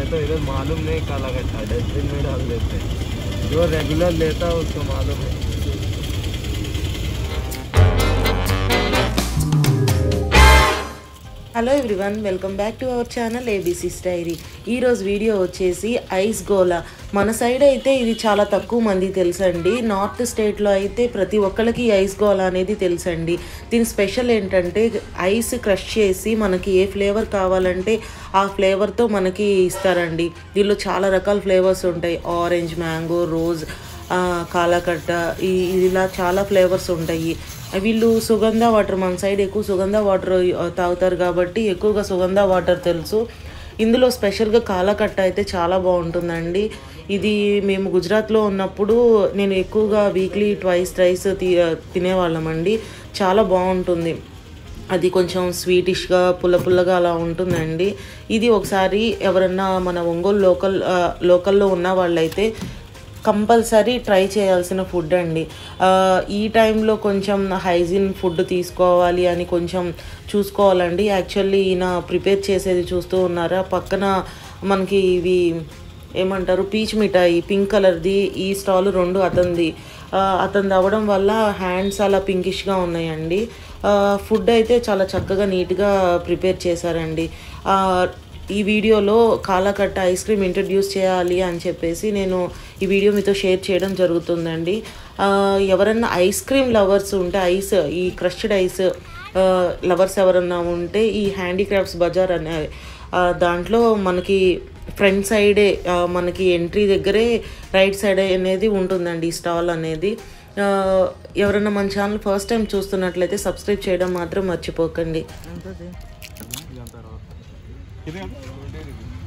तो इधर मालूम नहीं काला कट्टा डस्टबिन में डाल देते हैं जो रेगुलर लेता है उसको मालूम है hello everyone welcome back to our channel ABC diary ఈరోజు వీడియో వచ్చేసి ఐస్ గోలా మన సైడ్ అయితే ఇది చాలా తక్కువ మంది తెలుసండి నార్త్ స్టేట్లో అయితే ప్రతి ఒక్కరికి ఈ ఐస్ గోలా అనేది తెలుసండి దీని స్పెషల్ ఏంటంటే ఐస్ క్రష్ చేసి మనకి ఏ ఫ్లేవర్ కావాలంటే ఆ ఫ్లేవర్తో మనకి ఇస్తారండి దీనిలో చాలా రకాల ఫ్లేవర్స్ ఉంటాయి ఆరెంజ్ మ్యాంగో రోజ్ ఆ, కాలాకట్ట ఈ ఇలా చాలా ఫ్లేవర్స్ ఉంటాయి వీళ్ళు సుగంధ వాటర్ మన సైడ్ ఎక్కువ సుగంధ వాటర్ తాగుతారు కాబట్టి ఎక్కువగా సుగంధ వాటర్ తెలుసు ఇందులో స్పెషల్గా కాలాకట్ట అయితే చాలా బాగుంటుందండి ఇది మేము గుజరాత్లో ఉన్నప్పుడు నేను ఎక్కువగా వీక్లీ ట్వైస్ రైస్ తినేవాళ్ళమండి చాలా బాగుంటుంది అది కొంచెం స్వీటిష్గా పుల్ల పుల్లగా అలా ఉంటుందండి ఇది ఒకసారి ఎవరన్నా మన ఒంగోలు లోకల్ ఆ, లోకల్లో ఉన్న వాళ్ళైతే కంపల్సరీ ట్రై చేయాల్సిన ఫుడ్ అండి ఆ, ఈ టైంలో కొంచెం హైజీన్ ఫుడ్ తీసుకోవాలి అని కొంచెం చూసుకోవాలండి యాక్చువల్లీ ఈయన ప్రిపేర్ చేసేది చూస్తూ ఉన్నారా పక్కన మనకి ఇవి ఏమంటారు పీచ్ మిఠాయి పింక్ కలర్ది ఈ స్టాల్ రెండు అతనిది ఆ, అతనిది అవ్వడం వల్ల హ్యాండ్స్ అలా పింకిష్గా ఉన్నాయండి ఆ, ఫుడ్ అయితే చాలా చక్కగా నీట్గా ప్రిపేర్ చేశారండి ఆ, ఈ వీడియోలో కాలాకట్ట ఐస్ క్రీమ్ ఇంట్రడ్యూస్ చేయాలి అని చెప్పేసి నేను ఈ వీడియో మీతో షేర్ చేయడం జరుగుతుందండి ఆ, ఎవరన్నా ఐస్ క్రీమ్ లవర్స్ ఉంటే ఐస్ ఈ క్రష్డ్ ఐస్ లవర్స్ ఎవరన్నా ఉంటే ఈ హ్యాండీక్రాఫ్ట్స్ బజార్ అనే ఆ, దాంట్లో మనకి ఫ్రంట్ సైడే ఆ, మనకి ఎంట్రీ దగ్గరే రైట్ సైడ్ అనేది ఉంటుందండి ఈ స్టాల్ అనేది ఆ, ఎవరైనా మన ఛానల్ ఫస్ట్ టైం చూస్తున్నట్లయితే సబ్స్క్రైబ్ చేయడం మాత్రం మర్చిపోకండి कितने